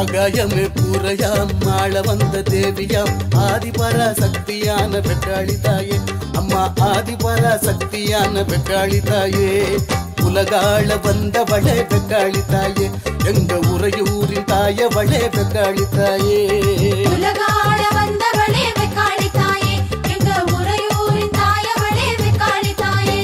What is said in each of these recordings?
ஆகாயமே பூரையாம் ஆள வந்த தேவியாம் ஆதிபரா சக்தியான பெற்றாளி தாயே அம்மா ஆதிபரா சக்தியான பெற்றாளி தாயே உலகாள வந்தவளே பெற்றாளி தாயே எங்க உறையூரின் தாயவளே பெற்றாளி தாயே உலகாள வந்தவளே வெக்காளி தாயே எங்க உறையூரின் தாயவளே வெக்காளி தாயே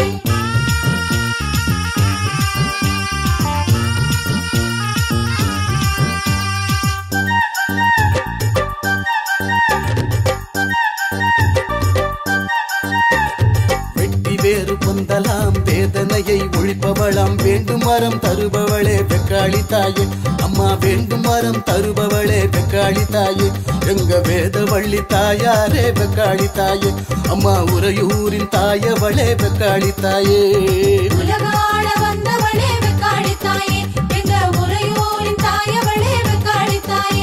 வெட்டி வேறு பொந்தலாம் வேதனையை ஒழிப்பவளாம் வேண்டும் வரம் தருபவளே வெக்காளி தாயே அம்மா வேண்டும் வரம் தருபவளே வெக்காளி தாயே எங்க வேதவள்ளி தாயாரே வெக்காளி தாயே அம்மா உறையூரின் தாயவளே வெக்காளி தாயே உலகாள வந்தவளே வெக்காளி தாயே எங்க உறையூரின் தாயவளே வெக்காளி தாயே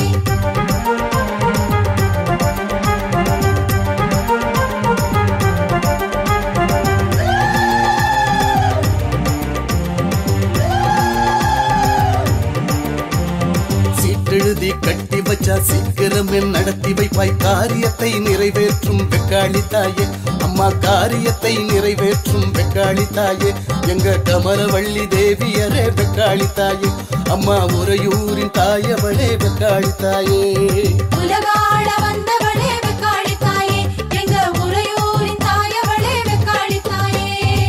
சீட்டெழுதி கட்டி வச்சா சீக்கிரமே நடத்தி வைப்பாய் காரியத்தை நிறைவேற்றும் வெக்காளி தாயே அம்மா காரியத்தை நிறைவேற்றும் வெக்காளி தாயே எங்க கமரவள்ளி தேவியரே வெக்காளி தாயே அம்மா உறையூரின் தாயவளே வெக்காளி தாயே உலகாள வந்தவளே வெக்காளி தாயே எங்க உறையூரின் தாயவளே வெக்காளி தாயே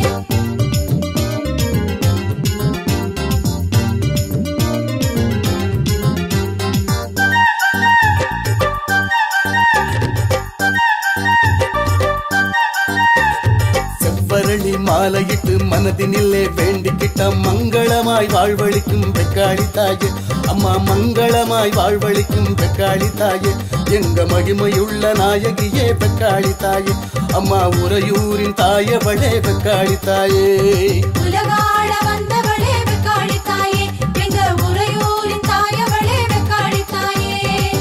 செவ்வரளி மாலையிட்டு மனதினிலே வேண்டிக்கிட்ட மங்களமாய் வாழ்வழிக்கும் வெக்காளி தாயே அம்மா மங்களமாய் வாழ்வழிக்கும் வெக்காளி தாயே எங்க மகிமையுள்ள நாயகியே வெக்காளி தாயே அம்மா உறையூரின் தாயவளே வெக்காளி தாயே உலகாள வந்தவளே வெக்காளி தாயே எங்க உறையூரின் தாயவளே வெக்காளி தாயே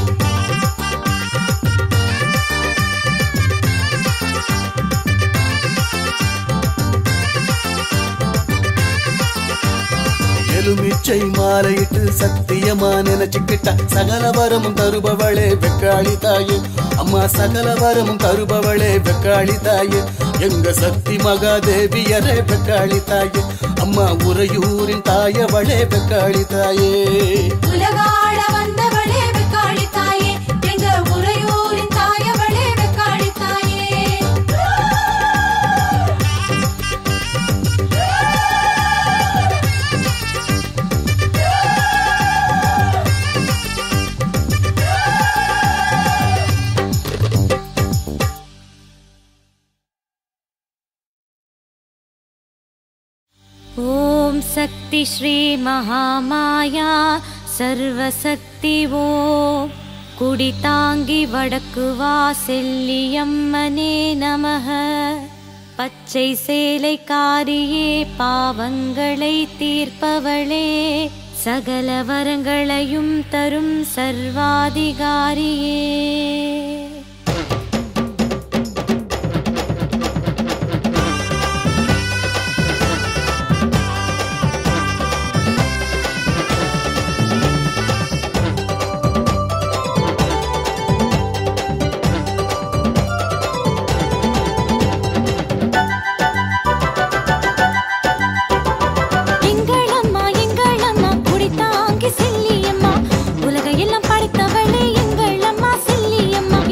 எலுமிச்சை மாலையிட்டு சத்தியமா நினைச்சுக்கிட்ட சகல வரமும் தருபவளே வெக்காளி தாயே அம்மா சகல வரமும் தருபவளே வெக்காளி தாயே எங்க சக்தி மகாதேவியரே வெக்காளி தாயே அம்மா உறையூரின் தாயவளே வெக்காளி தாயே உலகாள வந்தவளே வெக்காளி தாயே எங்க உறையூரின் தாயவளே வெக்காளி தாயே ॐ शक्ति श्री மகாமாயா சர்வசக்தி ஓம் குடிதாங்கி வடக்கு வாசெல்லியம்மனே நமக பச்சை சேலை காரியே பாவங்களை தீர்ப்பவளே சகல வரங்களையும் தரும் சர்வாதிகாரியே எங்களம்மா எங்களம்மா குடித்தாங்கி செல்லியம்மா உலக எல்லாம் படைத்தவளே எங்களம்மா செல்லியம்மா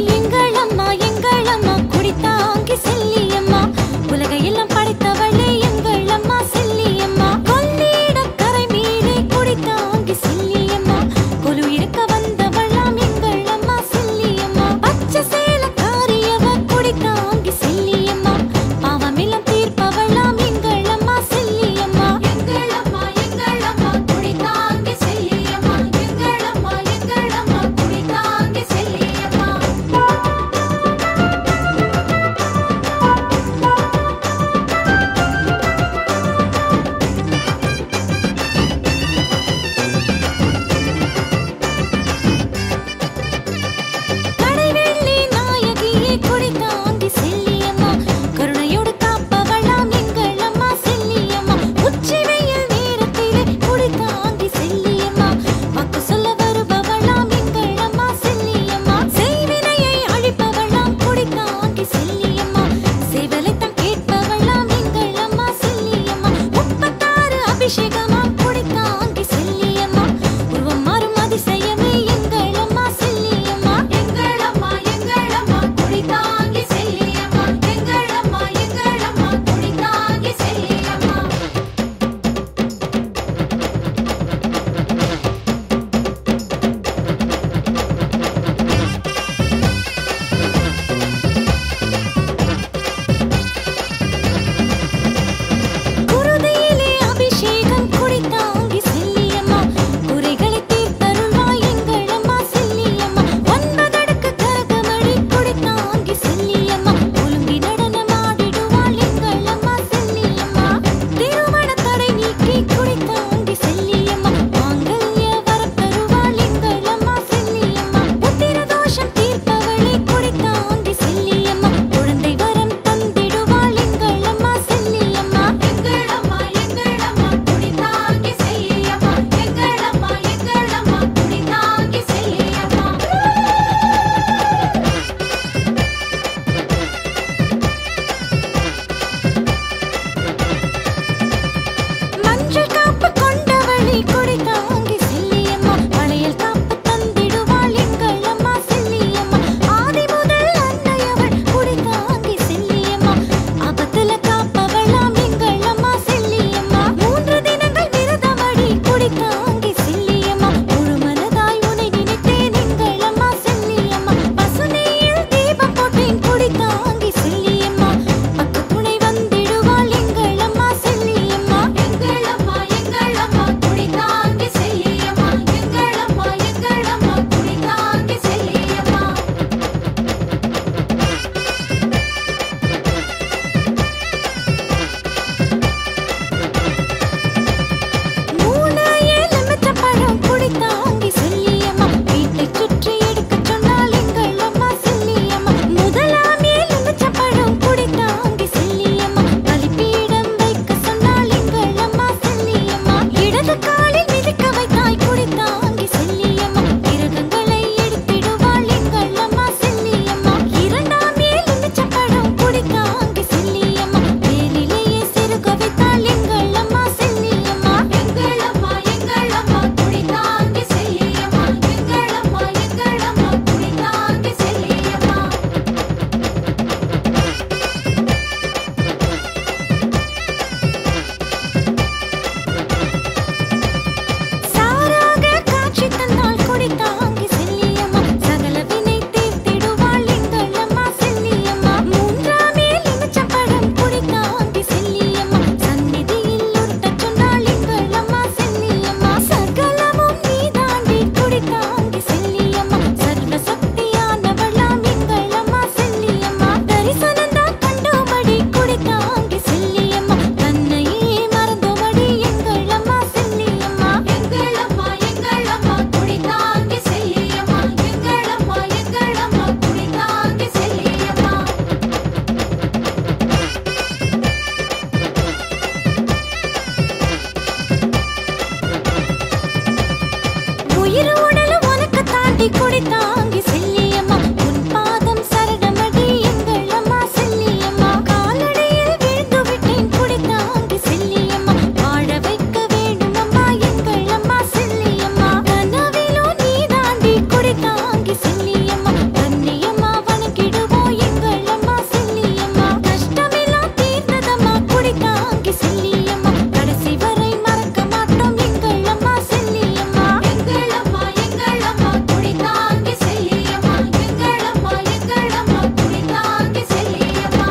இரு உடலும் உனக்கு தாண்டி கொடி தாங்கி செல்லியம்மா உன் பாதம் சரணமடி எங்கள் அம்மா செல்லியம்மா காலடியில் விழுந்து விட்டேன் கொடி தாங்கி செல்லியம்மா வாழ வைக்க வேண்டும் அம்மா எங்கள் அம்மா செல்லியம்மா கனவிலோ நீ தாண்டி கொடி தாங்கி செல்லியம்மா கண்ணியம்மா வணங்கிடுவோம் எங்கள் அம்மா செல்லியம்மா கஷ்டமெல்லாம் தீர்ந்ததம்மா கொடி தாங்கி செல்லியம்மா கடைசி வரை மறக்க மாட்டோம் எங்கள் அம்மா செல்லியம்மா எங்கள் அம்மா எங்கள் அம்மா குடி தாங்கி செல்லியம்மா எங்கள் அம்மா எங்கள் அம்மா குடி தாங்கி செல்லியம்மா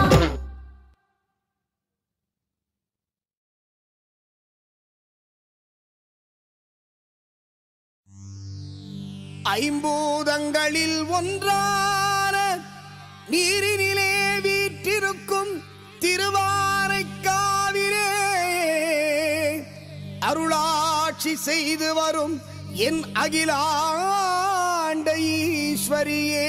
ஐம்பூதங்களில் ஒன்றான நீரினிலே வீற்றிருக்கும் திருவாரைக்காவிலே அருளாட்சி செய்து வரும் என் அகிலாண்ட ஈஸ்வரியே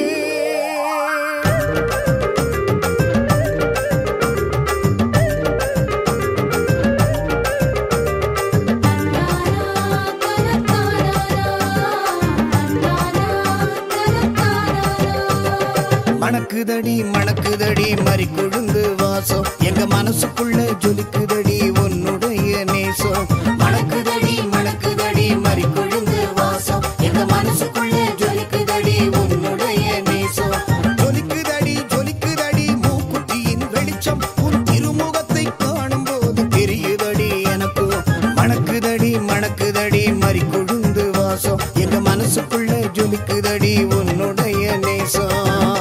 மணக்குதடி மணக்குதடி மறி கொழுந்து வாசம் எங்க மனசுக்குள்ள ஜொலிக்குதடி உன்னுடைய நேசம் மணக்குதடி மணக்குதடி மறி கொழுந்து வாசம் எங்க மனசுக்குள்ள ஜொலிக்குதடி உன்னுடைய நேசம் ஜொலிக்குதடி ஜொலிக்குதடி மூக்குத்தியின் வெளிச்சம் உன் திருமுகத்தை காணும் போது தெரியுதடி எனக்கு மணக்குதடி மணக்குதடி மறி கொழுந்து வாசம் எங்க மனசுக்குள்ள ஜொலிக்குதடி உன்னுடைய நேசம்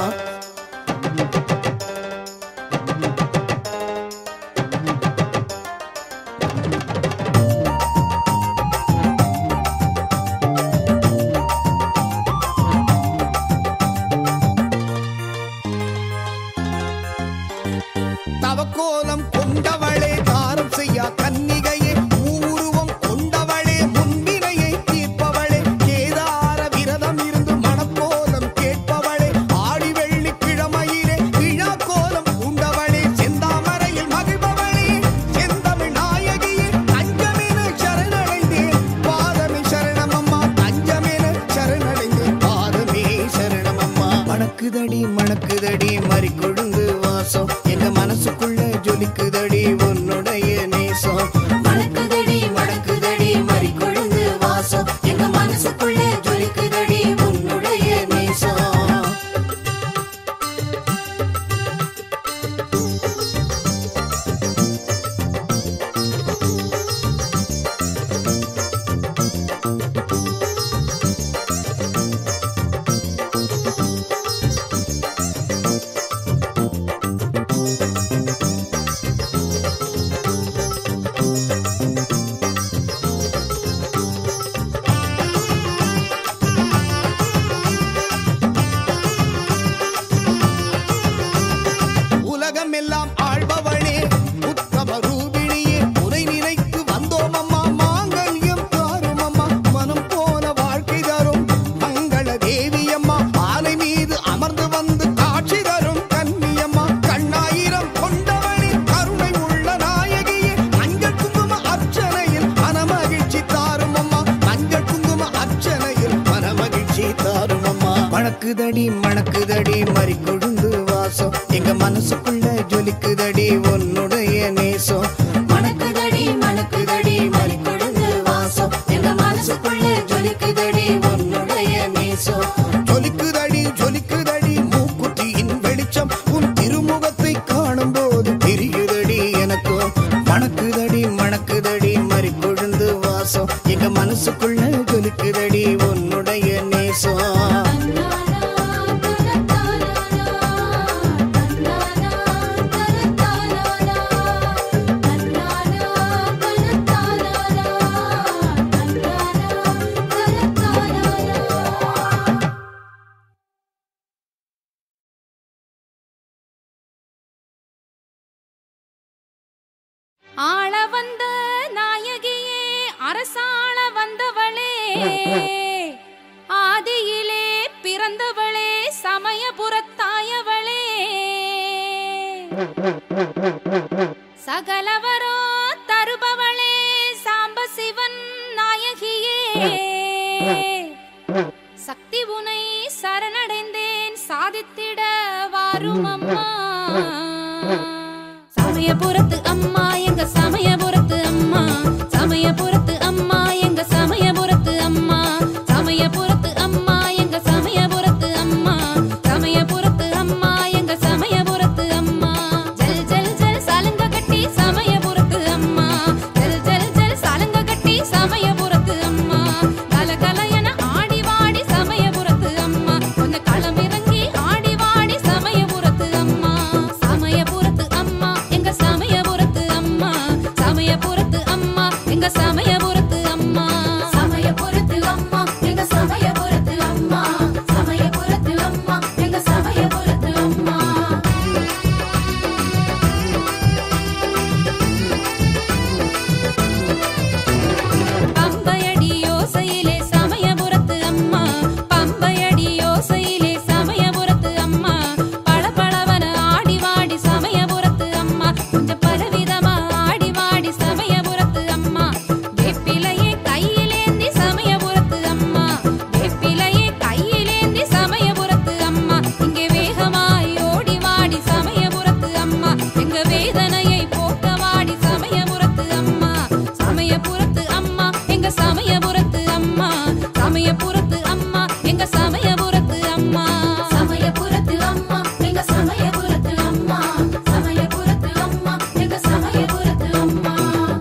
தவக்கோலம் கொண்டவளே தாரம் செய்யா கன்னிகையே ஊருவம் கொண்டவளே முன்பினையை தீர்ப்பவளே கேதார விரதம் இருந்து மணக்கோலம் கேட்பவளே ஆடி வெள்ளி கிழமையிலே விழா கோலம் உண்டவளே செந்தாமரையில் மகிழ்பவளே செந்தமிழ் நாயகியே தஞ்சமென சரணடைந்தேன் பாதமே சரணமம்மா தஞ்சமென சரணடைந்தேன் பாதமே சரணமம்மா மணக்குதடி மணக்குதடி மறி கொழுந்து வாசம் எங்க மனசுக்குள்ள ஜொலிக்குதடி உன்னுடைய நேசம் மணக்குதடி மணக்குதடி மறி கொழுந்து வாசம் எங்க மனசுக்குள்ள ஜொலிக்குதடி உன்னுடைய நேசம் உலகம் எல்லாம் ஆள்பவளே உத்தம ரூபிணியே உரை நினைத்து வந்தோம் அம்மா மாங்கல்யம் தாரும் அம்மா மனம் போன வாழ்க்கை தரும் மங்கள தேவி அம்மா ஆலை மீது அமர்ந்து வந்து காட்சி தரும் கன்னியம்மா கண்ணாயிரம் கொண்டவளே கருணை உள்ள நாயகியே மஞ்சள் குங்கும அர்ச்சனையில் மனமகிழ்ச்சி தாரும் அம்மா மஞ்சள் குங்கும அர்ச்சனையில் மனமகிழ்ச்சி தாரும் அம்மா மணக்குதடி மணக்குதடி மறி கொழுந்து வாசம் எங்க மனசுக்குள்ள ஜொலிக்குதடி உன்னுடைய நேசம் மணக்குதடி மணக்குதடி மறி கொழுந்து வாசம் எங்க மனசுக்குள்ள ஜொலிக்குதடி உன்னுடைய நேசம் ஜொலிக்குதடி ஜொலிக்குதடி மூக்குத்தியின் வெளிச்சம் உன் திருமுகத்தை காணும் போது தெரியுதடி எனக்கு மணக்குதடி மணக்குதடி மறி கொழுந்து வாசம் எங்க மனசுக்குள்ள ஜொலிக்குதடி உன்னுடைய நேசம் ஆள வந்த நாயகியே அரசாள வந்தவளே ஆதியிலே பிறந்தவளே சமயபுரத்தாயவளே சகலவரோ தருபவளே சாம்ப சிவன் நாயகியே சக்தி உனை சரணடைந்தேன் சாதித்திட வாரும் அம்மா சமயபுரத்து அம்மா எங்க சமயபுரத்து அம்மா சமயபுரத்து அம்மா எங்க சமயபுரத்து அம்மா சமயபுரத்து அம்மா எங்க சமயபுரத்து அம்மா சமயபுரத்து அம்மா எங்க சமயபுரத்து அம்மா ஜல் ஜல் ஜல் சலங்க கட்டி சமயபுரத்து அம்மா ஜல் ஜல் ஜல் சலங்க கட்டி சமயபுரத்து அம்மா கல கல என ஆடி வாடி சமயபுரத்து அம்மா கொஞ்சம் களமிறங்கி ஆடி வாடி சமயபுரத்து அம்மா சமயபுரத்து அம்மா எங்க சமயபுரத்து அம்மா சமயபுரத்து அம்மா எங்க சமயபுரத்து அம்மா சமயபுரத்து அம்மா எங்க சமயபுரத்து அம்மா சமயபுரத்து அம்மா எங்க சமயபுரத்து அம்மா பம்பையடி யோசையிலே சமயபுரத்து அம்மா பம்பையடி யோசையிலே சமயபுரத்து அம்மா பளபளவன ஆடி வாடி சமயபுரத்து அம்மா கொஞ்சம் பலவிதமா ஆடி வாடி சமயபுரத்து அம்மா வேப்பிலையே கையிலேந்தி சமயபுரத்து அம்மா வேப்பிலையே கையிலேந்தி சமயபுரத்து அம்மா இங்கே வேகமாய் ஓடி வாடி சமயபுரத்து அம்மா எங்க வேதனையை போக்க வாடி சமயபுரத்து அம்மா சமயபுரத்து அம்மா எங்க சமயபுரத்து அம்மா சமயபுரத்து அம்மா எங்க சமயபுரத்து அம்மா சமயபுரத்து அம்மா எங்க சமயபுரத்து அம்மா சமயபுரத்து அம்மா எங்க சமயபுரத்து அம்மா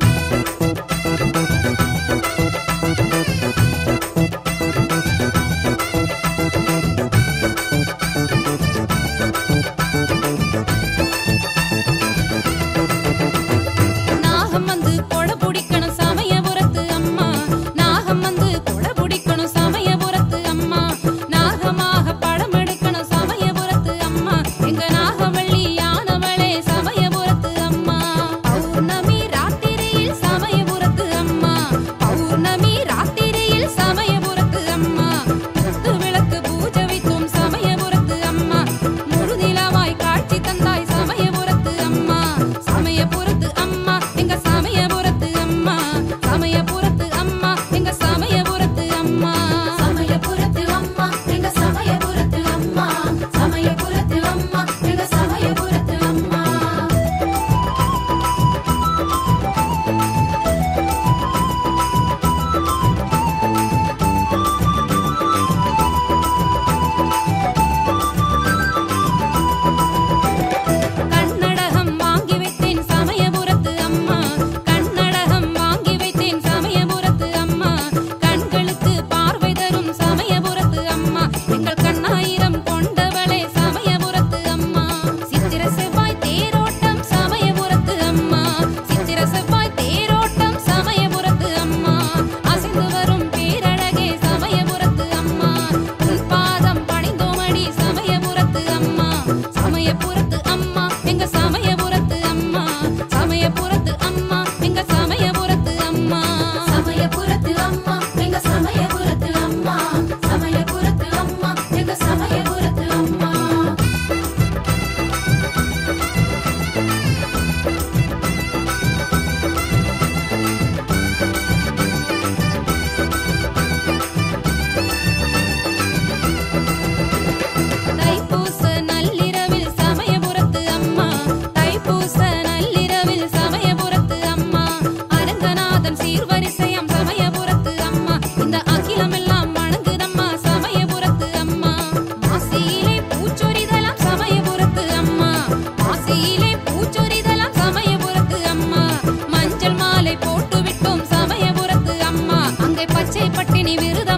நாகம் வந்து கொடை பிடிக்கணும் சமயபுரத்து அம்மா நாகம் வந்து கொடை பிடிக்கணும் சமயபுரத்து அம்மா நாகமாக படம் எடுக்கணும் சமயபுரத்து அம்மா எங்க நாகவள்ளி யானவளே சமயபுரத்து அம்மா பௌர்ணமி ராத்திரியில் சமயபுரத்து அம்மா பௌர்ணமி ராத்திரியில் சமயபுரத்து அம்மா குத்து விளக்கு பூஜை வைக்கும் சமயபுரத்து அம்மா முழுநிலவாய் காட்சி தந்தாய் சமயபுரத்து அம்மா சமயபுரத்து அம்மா எங்க சமயபுரத்து அம்மா சமயபுரத்து அம்மா எங்க சமயபுரத்து அம்மா சமயபுரத்து அம்மா எங்க சமயபுரத்து அம்மா சமயபுரத்து அம்மா எங்க சமயபுரத்து அம்மா கண்ணடகம் வாங்கி வைத்தேன் சமயபுரத்து அம்மா கண்ணடகம் வாங்கி வைத்தேன் சமயபுரத்து அம்மா கண்களுக்கு பார்வை தரும் சமயபுரத்து அம்மா எங்கள் கண்ணாயிரம் கொண்டவளே சமயபுரத்து அம்மா சித்திர செவ்வாய் தேரோட்டம் சமயபுரத்து அம்மா சித்திர செவ்வாய் தேரோட்டம் சமயபுரத்து அம்மா அசைந்து வரும் பேரழகே சமயபுரத்து அம்மா உன் பாதம் பணிந்தோமடி சமயபுரத்து அம்மா சமயபுரத்து அம்மா எங்க சமயபுரத்து அம்மா சமயபுரத்து அம்மா எங்க சமயபுரத்து அம்மா சமயபுரத்து அம்மா எங்க சமயபுரத்து அம்மா சமயபுரத்து அம்மா எங்க சமயபுரத்து அம்மா தைப்பூச நள்ளிரவில் சமயபுரத்து அம்மா தைப்பூச நள்ளிரவில் சமயபுரத்து அம்மா அரங்கநாதன் சீர்வரிசையம் சமயபுரத்து அம்மா இந்த அகிலமெல்லாம் வணங்குதம்மா சமயபுரத்து அம்மா மாசியிலே பூச்சொரிதலாம் சமயபுரத்து அம்மா மாசியிலே பூச்சொரிதலாம் சமயபுரத்து அம்மா மஞ்சள் மாலை போட்டு விட்டோம் சமயபுரத்து அம்மா அங்கே பச்சை பட்டினி விருத